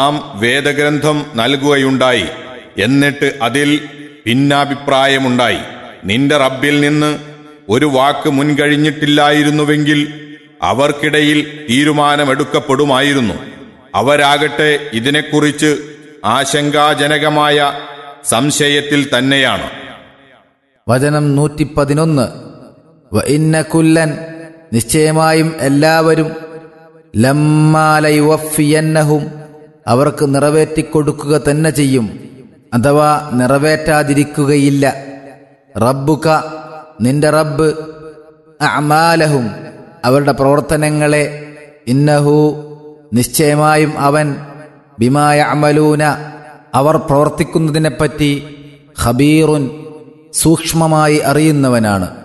നാം വേദഗ്രന്ഥം നൽകുകയുണ്ടായി എന്നിട്ട് അതിൽ ഭിന്നാഭിപ്രായമുണ്ടായി നിന്റെ റബ്ബിൽ നിന്ന് ഒരു വാക്ക് മുൻകഴിഞ്ഞിട്ടില്ലായിരുന്നുവെങ്കിൽ അവർക്കിടയിൽ തീരുമാനമെടുക്കപ്പെടുമായിരുന്നു അവരാകട്ടെ ഇതിനെക്കുറിച്ച് ആശങ്കാജനകമായ സംശയത്തിൽ തന്നെയാണ് വചനം നൂറ്റി പതിനൊന്ന് ഇന്ന കുല്ലൻ നിശ്ചയമായും എല്ലാവരും ലമ്മാലയുവഫിയന്നഹും അവർക്ക് നിറവേറ്റിക്കൊടുക്കുക തന്നെ ചെയ്യും അഥവാ നിറവേറ്റാതിരിക്കുകയില്ല റബ്ബുക നിന്റെ റബ്ബ് അമാലഹും അവരുടെ പ്രവർത്തനങ്ങളെ ഇന്നഹു നിശ്ചയമായും അവൻ ബിമായ അമലൂന അവർ പ്രവർത്തിക്കുന്നതിനെപ്പറ്റി ഖബീറുൻ സൂക്ഷ്മമായി അറിയുന്നവനാണ്